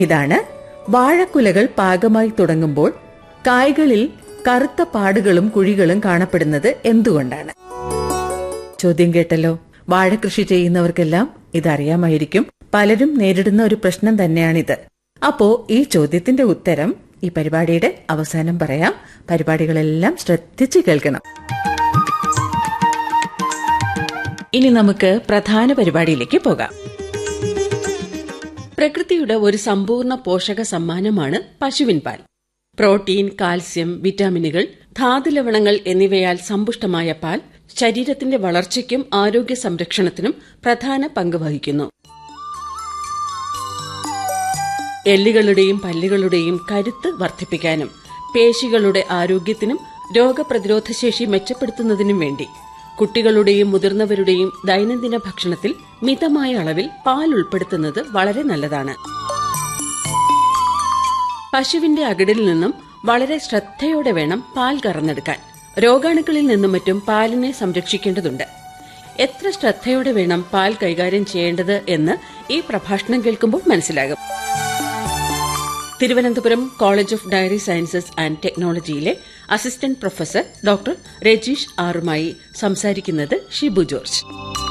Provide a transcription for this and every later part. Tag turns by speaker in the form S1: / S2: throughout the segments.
S1: ഇതാണ് വാഴക്കുലകൾ പാകമായി തുടങ്ങുമ്പോൾ കായ്കളിൽ കറുത്ത പാടുകളും കുഴികളും കാണപ്പെടുന്നത് എന്തുകൊണ്ടാണ് ചോദ്യം കേട്ടല്ലോ വാഴകൃഷി ചെയ്യുന്നവർക്കെല്ലാം ഇതറിയാമായിരിക്കും പലരും നേരിടുന്ന ഒരു പ്രശ്നം തന്നെയാണിത് അപ്പോ ഈ ചോദ്യത്തിന്റെ ഉത്തരം ഈ പരിപാടിയുടെ അവസാനം പറയാം പരിപാടികളെല്ലാം ശ്രദ്ധിച്ചു കേൾക്കണം ഇനി നമുക്ക് പ്രധാന പരിപാടിയിലേക്ക് പോകാം
S2: പ്രകൃതിയുടെ ഒരു സമ്പൂർണ്ണ പോഷക സമ്മാനമാണ് പശുവിൻ പാൽ പ്രോട്ടീൻ കാൽസ്യം വിറ്റാമിനുകൾ ധാതുലവണങ്ങൾ എന്നിവയാൽ സമ്പുഷ്ടമായ പാൽ ശരീരത്തിന്റെ വളർച്ചയ്ക്കും ആരോഗ്യ സംരക്ഷണത്തിനും പ്രധാന പങ്ക് വഹിക്കുന്നു എല്ലുകളുടെയും പല്ലുകളുടെയും കരുത്ത് വർദ്ധിപ്പിക്കാനും പേശികളുടെ ആരോഗ്യത്തിനും രോഗപ്രതിരോധശേഷി മെച്ചപ്പെടുത്തുന്നതിനും വേണ്ടി കുട്ടികളുടെയും മുതിർന്നവരുടെയും ദൈനംദിന ഭക്ഷണത്തിൽ മിതമായ അളവിൽ പാൽ ഉൾപ്പെടുത്തുന്നത് വളരെ നല്ലതാണ് പശുവിന്റെ അകിടിൽ നിന്നും വളരെ ശ്രദ്ധയോടെ വേണം പാൽ കറന്നെടുക്കാൻ രോഗാണുക്കളിൽ നിന്നും മറ്റും പാലിനെ സംരക്ഷിക്കേണ്ടതുണ്ട് എത്ര ശ്രദ്ധയോടെ വേണം പാൽ കൈകാര്യം ചെയ്യേണ്ടത് എന്ന് ഈ പ്രഭാഷണം കേൾക്കുമ്പോൾ മനസ്സിലാകും Thiruvananthapuram college of dairy sciences and ടെക്നോളജിയിലെ അസിസ്റ്റന്റ് പ്രൊഫസർ ഡോക്ടർ രജീഷ് ആറുമായി സംസാരിക്കുന്നത് ഷിബു ജോർജ്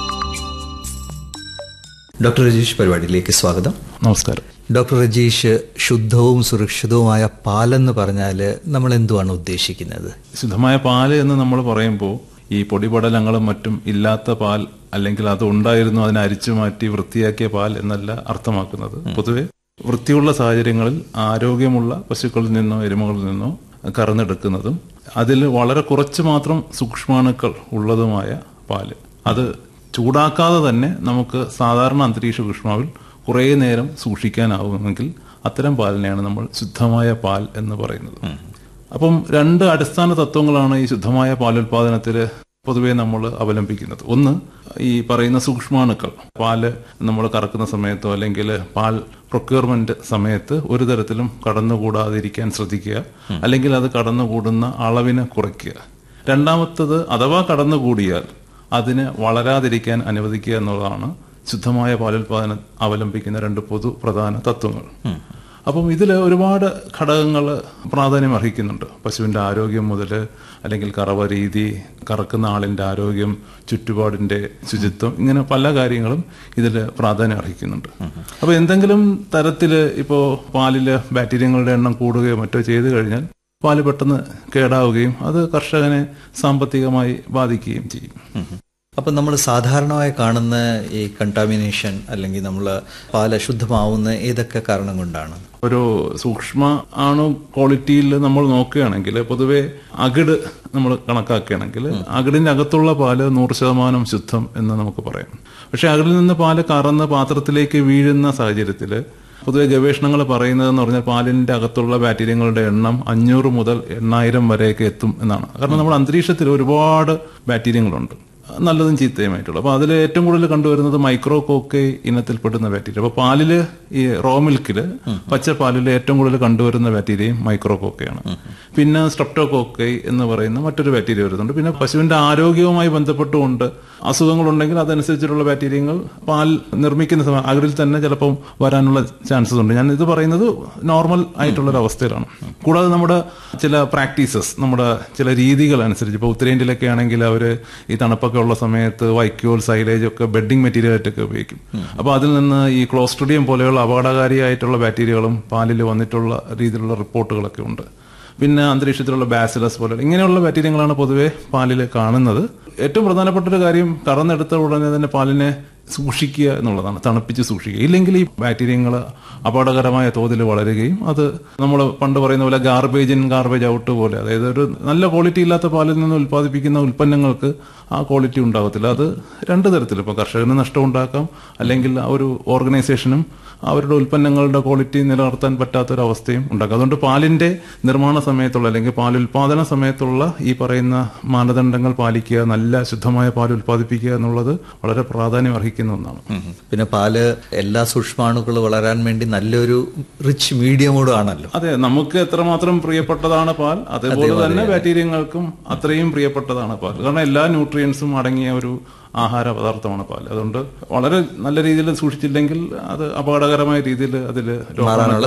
S3: ഡോക്ടർ രജീഷ് പരിപാടിയിലേക്ക് സ്വാഗതം
S4: നമസ്കാരം
S3: ഡോക്ടർ രജീഷ് ശുദ്ധവും സുരക്ഷിതവുമായ പാലെന്ന് പറഞ്ഞാൽ നമ്മൾ എന്തുവാണ് ഉദ്ദേശിക്കുന്നത്
S4: ശുദ്ധമായ പാല് എന്ന് നമ്മൾ പറയുമ്പോൾ ഈ പൊടിപടലങ്ങളും മറ്റും ഇല്ലാത്ത പാൽ അല്ലെങ്കിൽ അത് ഉണ്ടായിരുന്നു അതിനെ അരിച്ചു മാറ്റി വൃത്തിയാക്കിയ പാൽ എന്നല്ല അർത്ഥമാക്കുന്നത് പൊതുവെ വൃത്തിയുള്ള സാഹചര്യങ്ങളിൽ ആരോഗ്യമുള്ള പശുക്കളിൽ നിന്നോ എരുമകളിൽ നിന്നോ കറന്നെടുക്കുന്നതും അതിൽ വളരെ കുറച്ച് മാത്രം സൂക്ഷ്മാണുക്കൾ ഉള്ളതുമായ പാല് അത് ചൂടാക്കാതെ തന്നെ നമുക്ക് സാധാരണ അന്തരീക്ഷ ഊഷ്മാവിൽ കുറേ നേരം സൂക്ഷിക്കാനാവുമെങ്കിൽ അത്തരം പാലിനെയാണ് നമ്മൾ ശുദ്ധമായ പാൽ എന്ന് പറയുന്നത് അപ്പം രണ്ട് അടിസ്ഥാന തത്വങ്ങളാണ് ഈ ശുദ്ധമായ പാലുൽപാദനത്തിൽ പൊതുവെ നമ്മൾ അവലംബിക്കുന്നത് ഒന്ന് ഈ പറയുന്ന സൂക്ഷ്മാണുക്കൾ പാല് നമ്മൾ കറക്കുന്ന സമയത്തോ അല്ലെങ്കിൽ പാൽ പ്രൊക്യൂർമെന്റ് സമയത്ത് ഒരു തരത്തിലും കടന്നുകൂടാതിരിക്കാൻ ശ്രദ്ധിക്കുക അല്ലെങ്കിൽ അത് കടന്നുകൂടുന്ന അളവിനെ കുറയ്ക്കുക രണ്ടാമത്തത് അഥവാ കടന്നുകൂടിയാൽ അതിന് വളരാതിരിക്കാൻ അനുവദിക്കുക എന്നുള്ളതാണ് ശുദ്ധമായ പാലുൽപാദനം അവലംബിക്കുന്ന രണ്ട് പൊതു പ്രധാന തത്വങ്ങൾ അപ്പം ഇതിൽ ഒരുപാട് ഘടകങ്ങൾ പ്രാധാന്യം അർഹിക്കുന്നുണ്ട് പശുവിന്റെ ആരോഗ്യം മുതൽ അല്ലെങ്കിൽ കറവ രീതി കറക്കുന്ന ആളിന്റെ ആരോഗ്യം ചുറ്റുപാടിന്റെ ശുചിത്വം ഇങ്ങനെ പല കാര്യങ്ങളും ഇതിൽ പ്രാധാന്യം അർഹിക്കുന്നുണ്ട് അപ്പൊ എന്തെങ്കിലും തരത്തിൽ ഇപ്പോൾ പാലില് ബാക്ടീരിയങ്ങളുടെ എണ്ണം കൂടുകയോ മറ്റോ ചെയ്തു കഴിഞ്ഞാൽ പാല് പെട്ടെന്ന് കേടാവുകയും അത് കർഷകനെ സാമ്പത്തികമായി ബാധിക്കുകയും ചെയ്യും
S3: അപ്പം നമ്മൾ സാധാരണമായി കാണുന്ന ഈ കണ്ടാമിനേഷൻ അല്ലെങ്കിൽ നമ്മൾ പാൽ അശുദ്ധമാവുന്ന ഏതൊക്കെ കാരണം കൊണ്ടാണ്
S4: ഒരു സൂക്ഷ്മ ആണു ക്വാളിറ്റിയിൽ നമ്മൾ നോക്കുകയാണെങ്കിൽ പൊതുവെ അകിട് നമ്മൾ കണക്കാക്കുകയാണെങ്കിൽ അകിടിന്റെ അകത്തുള്ള പാല് നൂറ് ശതമാനം ശുദ്ധം എന്ന് നമുക്ക് പറയാം പക്ഷെ അകിടിൽ നിന്ന് പാല് കറന്ന് പാത്രത്തിലേക്ക് വീഴുന്ന സാഹചര്യത്തിൽ പൊതുവെ ഗവേഷണങ്ങൾ പറയുന്നതെന്ന് പറഞ്ഞാൽ പാലിന്റെ അകത്തുള്ള ബാക്ടീരിയങ്ങളുടെ എണ്ണം അഞ്ഞൂറ് മുതൽ എണ്ണായിരം വരെയൊക്കെ എത്തും എന്നാണ് കാരണം നമ്മുടെ അന്തരീക്ഷത്തിൽ ഒരുപാട് ബാക്ടീരിയങ്ങളുണ്ട് നല്ലതും ചീത്തയുമായിട്ടുള്ള അപ്പൊ അതിൽ ഏറ്റവും കൂടുതൽ കണ്ടുവരുന്നത് മൈക്രോ കോക്കെ ഇനത്തിൽപ്പെടുന്ന ബാക്ടീരിയ അപ്പൊ പാലില് ഈ റോ മിൽക്കില് പച്ച പാലില് ഏറ്റവും കൂടുതൽ കണ്ടുവരുന്ന ബാക്ടീരിയയും മൈക്രോ കോക്കയാണ് പിന്നെ സ്ട്രെപ്റ്റോകോക്കൈ എന്ന് പറയുന്ന മറ്റൊരു ബാക്ടീരിയ വരുന്നുണ്ട് പിന്നെ പശുവിന്റെ ആരോഗ്യവുമായി ബന്ധപ്പെട്ടുകൊണ്ട് അസുഖങ്ങളുണ്ടെങ്കിൽ അതനുസരിച്ചിട്ടുള്ള ബാക്ടീരിയങ്ങൾ പാൽ നിർമ്മിക്കുന്ന സമയം അകിടിൽ തന്നെ ചിലപ്പം വരാനുള്ള ചാൻസസ് ഉണ്ട് ഞാൻ ഇത് പറയുന്നത് നോർമൽ ആയിട്ടുള്ള ഒരു അവസ്ഥയിലാണ് കൂടാതെ നമ്മുടെ ചില പ്രാക്ടീസസ് നമ്മുടെ ചില രീതികൾ അനുസരിച്ച് ഇപ്പോൾ ഉത്തരേന്ത്യയിലൊക്കെ ആണെങ്കിൽ അവർ ഈ തണുപ്പൊക്കെ ഉള്ള സമയത്ത് വൈക്കോൽ സൈലേജ് ഒക്കെ ബെഡിങ് മെറ്റീരിയൽ ആയിട്ടൊക്കെ ഉപയോഗിക്കും അപ്പോൾ അതിൽ നിന്ന് ഈ ക്ലോസ്ട്രിഡിയം പോലെയുള്ള അപകടകാരിയായിട്ടുള്ള ബാക്ടീരിയകളും പാലിൽ വന്നിട്ടുള്ള രീതിയിലുള്ള റിപ്പോർട്ടുകളൊക്കെ ഉണ്ട് പിന്നെ അന്തരീക്ഷത്തിലുള്ള ബാസിലസ് പോലെ ഇങ്ങനെയുള്ള ബാക്ടീരിയങ്ങളാണ് പൊതുവെ പാലിൽ കാണുന്നത് ഏറ്റവും പ്രധാനപ്പെട്ട ഒരു കാര്യം കറന്നെടുത്ത ഉടനെ തന്നെ പാലിനെ സൂക്ഷിക്കുക എന്നുള്ളതാണ് തണുപ്പിച്ച് സൂക്ഷിക്കുക ഇല്ലെങ്കിൽ ഈ ബാക്ടീരിയങ്ങൾ അപകടകരമായ തോതിൽ വളരുകയും അത് നമ്മൾ പണ്ട് പറയുന്ന പോലെ ഗാർബേജ് ഇൻ ഗാർബേജ് ഔട്ട് പോലെ അതായത് ഒരു നല്ല ക്വാളിറ്റി ഇല്ലാത്ത പാലിൽ നിന്ന് ഉൽപ്പാദിപ്പിക്കുന്ന ഉൽപ്പന്നങ്ങൾക്ക് ആ ക്വാളിറ്റി ഉണ്ടാകത്തില്ല അത് രണ്ട് തരത്തിൽ ഇപ്പോൾ കർഷകന് നഷ്ടം ഉണ്ടാക്കാം അല്ലെങ്കിൽ ആ ഒരു ഓർഗനൈസേഷനും അവരുടെ ഉൽപ്പന്നങ്ങളുടെ ക്വാളിറ്റി നിലനിർത്താൻ പറ്റാത്തൊരവസ്ഥയും ഉണ്ടാക്കും അതുകൊണ്ട് പാലിന്റെ നിർമ്മാണ സമയത്തുള്ള അല്ലെങ്കിൽ പാൽ ഉൽപാദന സമയത്തുള്ള ഈ പറയുന്ന മാനദണ്ഡങ്ങൾ പാലിക്കുക നല്ല ശുദ്ധമായ പാൽ ഉൽപ്പാദിപ്പിക്കുക എന്നുള്ളത് വളരെ പ്രാധാന്യം അർഹിക്കുന്ന ഒന്നാണ്
S3: പിന്നെ പാല് എല്ലാ സൂക്ഷ്മാണുക്കൾ വളരാൻ വേണ്ടി നല്ലൊരു റിച്ച് മീഡിയമോടും ആണല്ലോ
S4: അതെ നമുക്ക് എത്രമാത്രം പ്രിയപ്പെട്ടതാണ് പാൽ അതേപോലെ തന്നെ ബാക്ടീരിയങ്ങൾക്കും അത്രയും പ്രിയപ്പെട്ടതാണ് പാൽ കാരണം എല്ലാ ന്യൂട്രിയൻസും അടങ്ങിയ ഒരു ആഹാര പദാർത്ഥമാണ് പാൽ അതുകൊണ്ട് വളരെ നല്ല രീതിയിൽ സൂക്ഷിച്ചില്ലെങ്കിൽ അത് അപകടകരമായ രീതിയിൽ അതിൽ
S3: മാറാനുള്ള